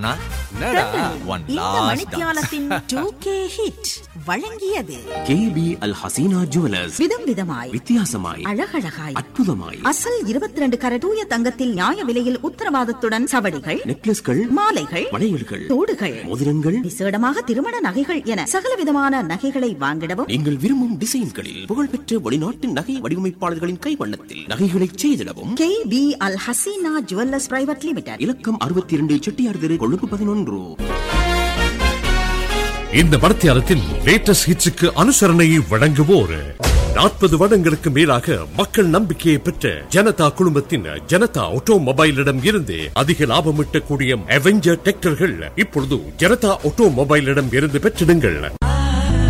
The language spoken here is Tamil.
அண்ணா என்னடா ஒன் இந்த லாஸ்ட் மணித்தியாலத்தின் 2K ஹிட் வழங்கியது கேபி அல் ஹசீனா ஜுவலர்ஸ் விதம் விதமாய் வித்தியாசமாய் அழகழகாய் அற்புதமாய் அசல் 22 கர தூய தங்கத்தில் நியாய விலையில் உத்தரவாதத்துடன் சவடிகள் நெக்லஸ்கள் மாலைகள் வளையல்கள் தோடுகள் மோதிரங்கள் விசேடமாக திருமண நகைகள் என சகல விதமான நகைகளை வாங்கிடவும் நீங்கள் விரும்பும் டிசைன்களில் புகழ்பெற்ற வெளிநாட்டு நகை வடிவமைப்பாளர்களின் கைவண்ணத்தில் நகைகளை செய்திடவும் K P Al Haseena jewellers private limited இலக்கம் அறுபத்தி இரண்டு செட்டியார் தெரு கொழும்பு பதினொன்று இந்த மடத்தியாரத்தின் லேட்டஸ்ட் ஹிட்ஸுக்கு அனுசரணையை வழங்குவோர் நாற்பது வருடங்களுக்கு மேலாக மக்கள் நம்பிக்கையை பெற்ற ஜனதா குழுமத்தின் ஜனதா ஆட்டோமொபைலிடம் இருந்து அதிக லாபம் ஈட்டக்கூடிய அவெஞ்சர் டிராக்டர்கள் இப்பொழுது ஜனதா ஆட்டோமொபைலிடம் இருந்து பெற்றிடுங்கள்